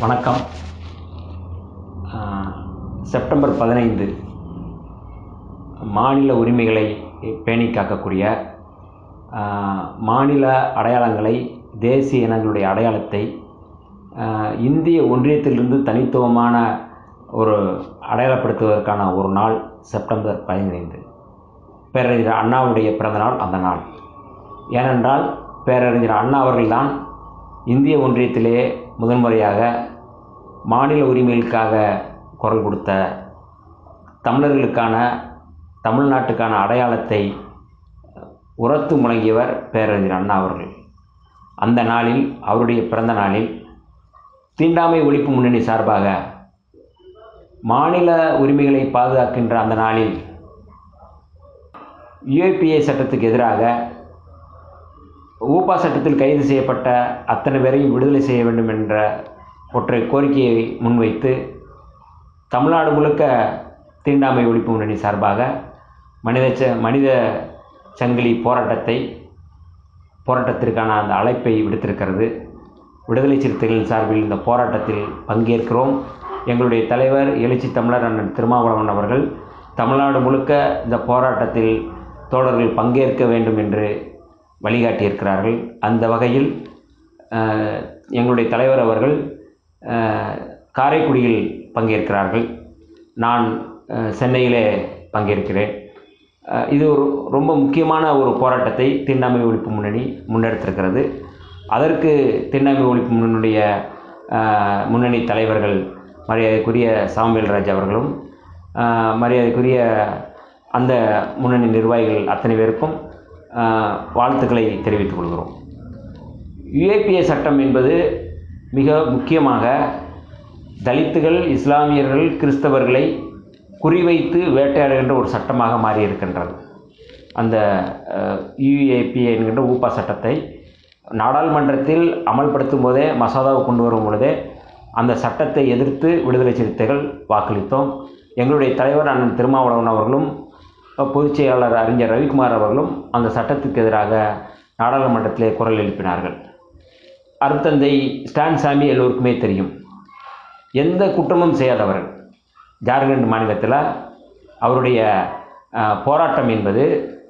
வணக்கம் செப்டம்பர் பதினைந்து மாநில உரிமைகளை பேணி காக்கக்கூடிய மாநில அடையாளங்களை தேசிய இனங்களுடைய அடையாளத்தை இந்திய ஒன்றியத்திலிருந்து தனித்துவமான ஒரு அடையாளப்படுத்துவதற்கான ஒரு நாள் செப்டம்பர் பதினைந்து பேரறிஞர் அண்ணாவுடைய பிறந்தநாள் அந்த நாள் ஏனென்றால் பேரறிஞர் அண்ணா அவர்கள்தான் இந்திய ஒன்றியத்திலே முதன்முறையாக மாநில உரிமைகளுக்காக குரல் கொடுத்த தமிழர்களுக்கான தமிழ்நாட்டுக்கான அடையாளத்தை உரத்து முழங்கியவர் பேரறிஞர் அண்ணா அவர்கள் அந்த நாளில் அவருடைய பிறந்த நாளில் தீண்டாமை ஒழிப்பு முன்னணி சார்பாக மாநில உரிமைகளை பாதுகாக்கின்ற அந்த நாளில் யுஏபிஏ சட்டத்துக்கு எதிராக ஊப்பா சட்டத்தில் கைது செய்யப்பட்ட அத்தனை பேரையும் விடுதலை செய்ய வேண்டும் என்ற ஒற்றை கோரிக்கையை முன்வைத்து தமிழ்நாடு முழுக்க தீண்டாமை ஒழிப்பு முன்னணி சார்பாக மனித ச மனித சங்கிலி போராட்டத்தை போராட்டத்திற்கான அந்த அழைப்பை விடுத்திருக்கிறது விடுதலை சிறுத்தைகளின் சார்பில் இந்த போராட்டத்தில் பங்கேற்கிறோம் எங்களுடைய தலைவர் எழுச்சி தமிழர் அண்ணன் திருமாவளவன் அவர்கள் தமிழ்நாடு முழுக்க இந்த போராட்டத்தில் தோழர்கள் பங்கேற்க வேண்டும் என்று வழிகாட்டியிருக்கிறார்கள் அந்த வகையில் எங்களுடைய தலைவர் அவர்கள் காரைக்குடியில் பங்கேற்கிறார்கள் நான் சென்னையிலே பங்கேற்கிறேன் இது ஒரு ரொம்ப முக்கியமான ஒரு போராட்டத்தை தீண்டாமை ஒழிப்பு முன்னணி முன்னெடுத்திருக்கிறது அதற்கு தீண்டாமை ஒழிப்பு முன்னணியுடைய முன்னணி தலைவர்கள் மரியாதைக்குரிய சாமுவேல் ராஜ் அவர்களும் மரியாதைக்குரிய அந்த முன்னணி நிர்வாகிகள் அத்தனை பேருக்கும் வாழ்த்துக்களை தெரிவித்துக் கொள்கிறோம் யுஏபிஏ சட்டம் என்பது மிக முக்கியமாக தலித்துகள் இஸ்லாமியர்கள் கிறிஸ்தவர்களை குறிவைத்து வேட்டையாடுகின்ற ஒரு சட்டமாக மாறியிருக்கின்றது அந்த யுஏபிஏ என்கின்ற ஊப்பா சட்டத்தை நாடாளுமன்றத்தில் அமல்படுத்தும் போதே மசோதாவை கொண்டு வரும் பொழுதே அந்த சட்டத்தை எதிர்த்து விடுதலை சிறுத்தைகள் வாக்களித்தோம் எங்களுடைய தலைவர் அண்ணன் திருமாவளவன் அவர்களும் பொதுச் செயலாளர் அறிஞர் ரவிக்குமார் அவர்களும் அந்த சட்டத்துக்கு எதிராக நாடாளுமன்றத்திலே குரல் எழுப்பினார்கள் அருத்தந்தை ஸ்டான் சாமி எல்லோருக்குமே தெரியும் எந்த குற்றமும் செய்யாதவர்கள் ஜார்க்கண்ட் மாநிலத்தில் அவருடைய போராட்டம் என்பது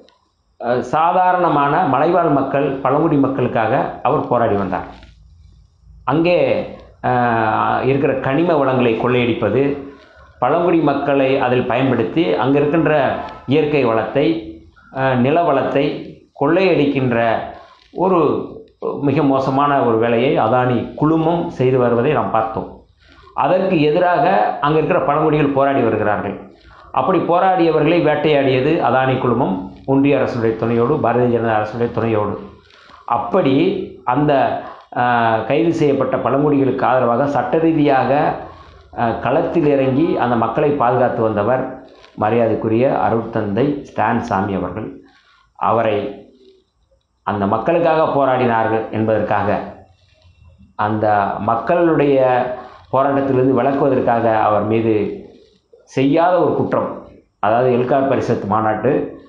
சாதாரணமான மலைவாழ் மக்கள் பழங்குடி மக்களுக்காக அவர் போராடி வந்தார் அங்கே இருக்கிற கனிம வளங்களை கொள்ளையடிப்பது பழங்குடி மக்களை அதில் பயன்படுத்தி அங்கே இருக்கின்ற இயற்கை வளத்தை நில வளத்தை கொள்ளையடிக்கின்ற ஒரு மிக மோசமான ஒரு வேலையை அதானி குழுமம் செய்து வருவதை நாம் பார்த்தோம் அதற்கு எதிராக அங்கே இருக்கிற பழங்குடிகள் போராடி வருகிறார்கள் அப்படி போராடியவர்களை வேட்டையாடியது அதானி குழுமம் ஒன்றிய அரசுடைய துணையோடு பாரதிய ஜனதா அரசுடைய துணையோடு அப்படி அந்த கைது செய்யப்பட்ட பழங்குடிகளுக்கு ஆதரவாக சட்ட ரீதியாக களத்தில் இறங்கி அந்த மக்களை பாதுகாத்து வந்தவர் மரியாதைக்குரிய அருட்தந்தை ஸ்டான் சாமி அவர்கள் அவரை அந்த மக்களுக்காக போராடினார்கள் என்பதற்காக அந்த மக்களுடைய போராட்டத்திலிருந்து விளக்குவதற்காக அவர் மீது செய்யாத ஒரு குற்றம் அதாவது எல்கார் பரிசத் மாநாட்டு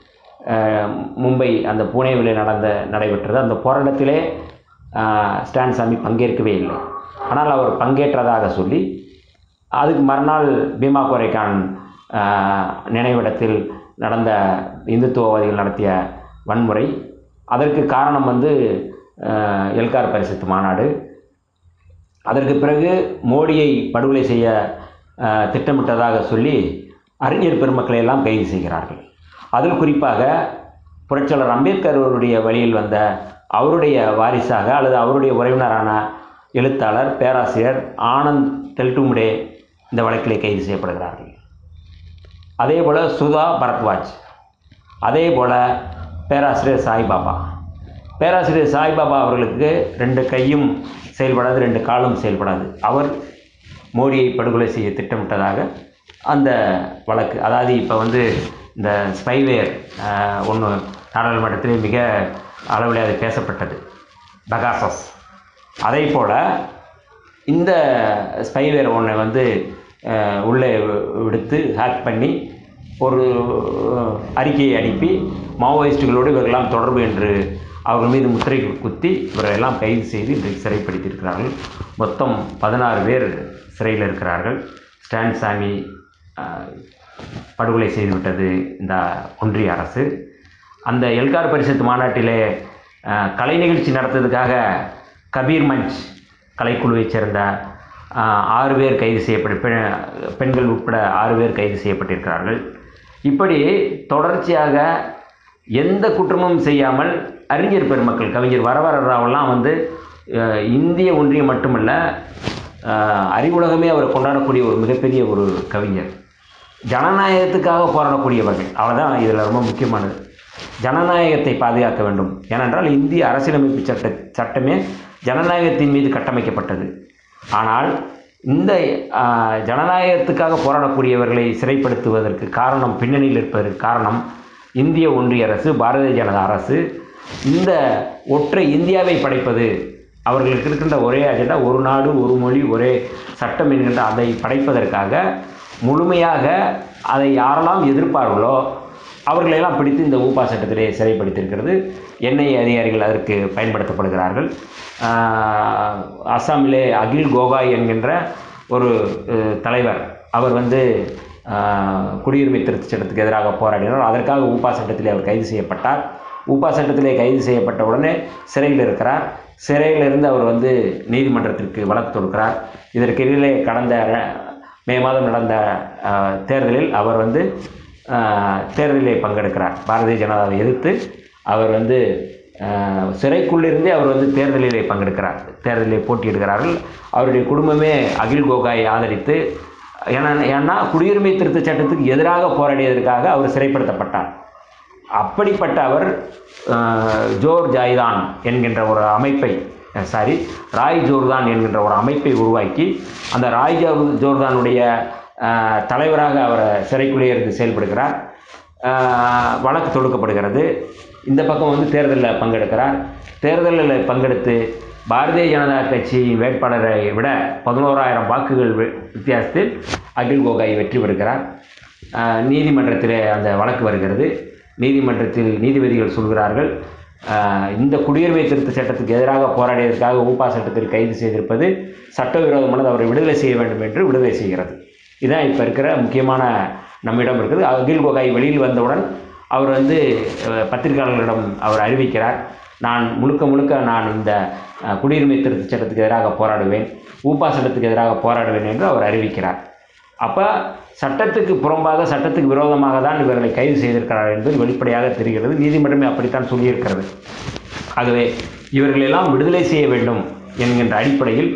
மும்பை அந்த புனேவில் நடந்த நடைபெற்றது அந்த போராட்டத்திலே ஸ்டான் சாமி பங்கேற்கவே இல்லை ஆனால் அவர் பங்கேற்றதாக சொல்லி அதுக்கு மறுநாள் பீமா கோரைக்கான் நினைவிடத்தில் நடந்த இந்துத்துவவாதிகள் நடத்திய வன்முறை அதற்கு காரணம் வந்து எல்கார் பரிசுத்து மாநாடு அதற்கு பிறகு மோடியை படுகொலை செய்ய திட்டமிட்டதாக சொல்லி அறிஞர் பெருமக்களை எல்லாம் கைது செய்கிறார்கள் அதில் குறிப்பாக புரட்சியாளர் அம்பேத்கர் அவருடைய வழியில் வந்த அவருடைய வாரிசாக அல்லது அவருடைய உறவினரான எழுத்தாளர் பேராசிரியர் ஆனந்த் தெல்டுமுடே இந்த வழக்கிலே கைது செய்யப்படுகிறார்கள் அதே போல் சுதா பரத்வாஜ் அதே போல் பேராசிரியர் சாய்பாபா பேராசிரியர் சாய்பாபா அவர்களுக்கு ரெண்டு கையும் செயல்படாது ரெண்டு காலும் செயல்படாது அவர் மோடியை படுகொலை செய்ய திட்டமிட்டதாக அந்த வழக்கு அதாவது இப்போ வந்து இந்த ஸ்பைவேர் ஒன்று நாடாளுமன்றத்திலே மிக அளவில் அது பேசப்பட்டது பகாசஸ் அதே போல் இந்த ஸ்பைவேர் ஒன்றை வந்து உள்ளே விடுத்து ஹேக் பண்ணி ஒரு அறிக்கையை அனுப்பி மாவோயிஸ்டுகளோடு இவர்களெல்லாம் தொடர்பு என்று அவர்கள் மீது முத்திரை குத்தி இவரையெல்லாம் கைது செய்து இன்றைக்கு சிறைப்படுத்தியிருக்கிறார்கள் மொத்தம் பதினாறு பேர் சிறையில் இருக்கிறார்கள் ஸ்டான் சாமி அஹ், படுகொலை செய்துவிட்டது இந்த ஒன்றிய அரசு அந்த எல்கார் பரிஷத் மாநாட்டிலே அஹ், கலை நிகழ்ச்சி நடத்துறதுக்காக கபீர் மஞ்ச் கலைக்குழுவைச் சேர்ந்த அஹ், ஆறு பேர் கைது செய்யப்பட்டு பெண் பெண்கள் உட்பட ஆறு பேர் கைது செய்யப்பட்டிருக்கிறார்கள் இப்படி தொடர்ச்சியாக எந்த குற்றமும் செய்யாமல் அறிஞர் பெருமக்கள் கவிஞர் வரவர ராவெல்லாம் வந்து அஹ், இந்திய ஒன்றியம் மட்டுமல்ல அஹ், அறிவுலகமே அவரை கொண்டாடக்கூடிய ஒரு மிகப்பெரிய ஒரு கவிஞர் ஜனநாயகத்துக்காக போராடக்கூடியவர்கள் அவ்வளோதான் இதில் ரொம்ப முக்கியமானது ஜனநாயகத்தை பாதுகாக்க வேண்டும் ஏனென்றால் இந்திய அரசியலமைப்பு சட்ட சட்டமே ஜனநாயகத்தின் மீது கட்டமைக்கப்பட்டது ஆனால் இந்த ஆஹ், ஜனநாயகத்துக்காக போராடக்கூடியவர்களை சிறைப்படுத்துவதற்கு காரணம் பின்னணியில் இருப்பதற்கு காரணம் இந்திய ஒன்றிய அரசு பாரதிய ஜனதா அரசு இந்த ஒற்றை இந்தியாவை படைப்பது அவர்களுக்கு இருக்கின்ற ஒரே அஜெண்டா ஒரு நாடு ஒரு மொழி ஒரே சட்டம் என்கின்ற அதை படைப்பதற்காக முழுமையாக அதை யாரெல்லாம் எதிர்ப்பார்களோ அவர்களையெல்லாம் பிடித்து இந்த ஊப்பா சட்டத்திலே சிறைப்படுத்தியிருக்கிறது என்ஐஏ அதிகாரிகள் அதற்கு பயன்படுத்தப்படுகிறார்கள் ஆஹ், அஸ்ஸாமிலே அகில் கோகாய் என்கின்ற ஒரு அஹ், தலைவர் அவர் வந்து ஆஹ், குடியுரிமை திருத்தச் சட்டத்துக்கு எதிராக போராடினார் அதற்காக ஊப்பா சட்டத்திலே அவர் கைது செய்யப்பட்டார் ஊப்பா சட்டத்திலே கைது செய்யப்பட்ட உடனே சிறையில் இருக்கிறார் சிறையிலிருந்து அவர் வந்து நீதிமன்றத்திற்கு வழக்கு தொடுக்கிறார் இதற்கிடையிலே கடந்த ர- மே மாதம் நடந்த ஆஹ், தேர்தலில் அவர் வந்து ஆஹ், தேர்தலிலே பங்கெடுக்கிறார் பாரதிய ஜனதாவை எதிர்த்து அவர் வந்து ஆஹ், சிறைக்குள்ளிருந்தே அவர் வந்து தேர்தலிலே பங்கெடுக்கிறார் தேர்தலிலே போட்டியிடுகிறார்கள் அவருடைய குடும்பமே அகில் கோகாயை ஆதரித்து ஏன்னா ஏன்னா குடியுரிமை திருத்தச் சட்டத்துக்கு எதிராக போராடியதற்காக அவர் சிறைப்படுத்தப்பட்டார் அப்படிப்பட்ட அவர் அஹ், ஜோர் ஜாய்தான் என்கின்ற ஒரு அமைப்பை சாரி ராய் ஜோர்தான் என்கின்ற ஒரு அமைப்பை உருவாக்கி அந்த ராய் ஜோர் ஜோர்தானுடைய அஹ், தலைவராக அவர் சிறைக்குள்ளே இருந்து செயல்படுகிறார் அஹ், வழக்கு தொடுக்கப்படுகிறது இந்த பக்கம் வந்து தேர்தலில் பங்கெடுக்கிறார் தேர்தலில் பங்கெடுத்து பாரதிய ஜனதா கட்சியின் வேட்பாளரை விட பதினோராயிரம் வாக்குகள் வி- வித்தியாசத்தில் அகில் கோகாய் வெற்றி பெறுகிறார் ஆஹ் நீதிமன்றத்திலே அந்த வழக்கு வருகிறது நீதிமன்றத்தில் நீதிபதிகள் சொல்கிறார்கள் ஆஹ் இந்த குடியுரிமை திருத்த சட்டத்துக்கு எதிராக போராடியதற்காக ஊப்பா சட்டத்தில் கைது செய்திருப்பது சட்டவிரோதமானது அவரை விடுதலை செய்ய வேண்டும் என்று விடுதலை செய்கிறது இதுதான் இப்போ இருக்கிற முக்கியமான நம்மிடம் இருக்குது அகில் கோகாய் வெளியில் வந்தவுடன் அவர் வந்து அஹ், பத்திரிகையாளர்களிடம் அவர் அறிவிக்கிறார் நான் முழுக்க முழுக்க நான் இந்த அஹ், குடியுரிமை திருத்த சட்டத்துக்கு எதிராக போராடுவேன் ஊப்பா சட்டத்துக்கு எதிராக போராடுவேன் என்று அவர் அறிவிக்கிறார் அப்போ சட்டத்துக்கு புறம்பாக சட்டத்துக்கு விரோதமாக தான் இவர்களை கைது செய்திருக்கிறார் என்பது வெளிப்படையாக தெரிகிறது நீதிமன்றமே அப்படித்தான் சொல்லியிருக்கிறது ஆகவே இவர்களெல்லாம் விடுதலை செய்ய வேண்டும் என்கின்ற அடிப்படையில்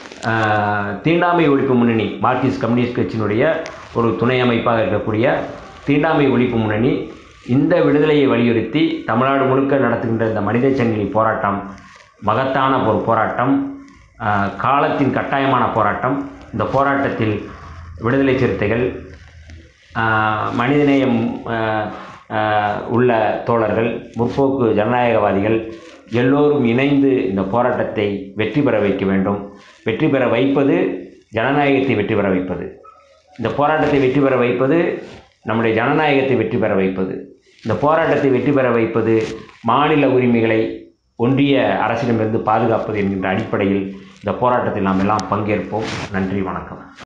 ஆஹ், தீண்டாமை ஒழிப்பு முன்னணி மார்க்சிஸ்ட் கம்யூனிஸ்ட் கட்சியினுடைய ஒரு துணை அமைப்பாக இருக்கக்கூடிய தீண்டாமை ஒழிப்பு முன்னணி இந்த விடுதலையை வலியுறுத்தி தமிழ்நாடு முழுக்க நடத்துகின்ற இந்த மனித சங்கிலி போராட்டம் மகத்தான ஒரு போராட்டம் ஆஹ், காலத்தின் கட்டாயமான போராட்டம் இந்த போராட்டத்தில் விடுதலை சிறுத்தைகள் ஆஹ், மனிதநேயம் ஆஹ், ஆஹ், உள்ள தோழர்கள் முற்போக்கு ஜனநாயகவாதிகள் எல்லோரும் இணைந்து இந்த போராட்டத்தை வெற்றி பெற வைக்க வேண்டும் வெற்றி பெற வைப்பது ஜனநாயகத்தை வெற்றி பெற வைப்பது இந்த போராட்டத்தை வெற்றி பெற வைப்பது நம்முடைய ஜனநாயகத்தை வெற்றி பெற வைப்பது இந்த போராட்டத்தை வெற்றி பெற வைப்பது மாநில உரிமைகளை ஒன்றிய அரசிடமிருந்து பாதுகாப்பது என்கின்ற அடிப்படையில் இந்த போராட்டத்தில் நாம் எல்லாம் பங்கேற்போம் நன்றி வணக்கம்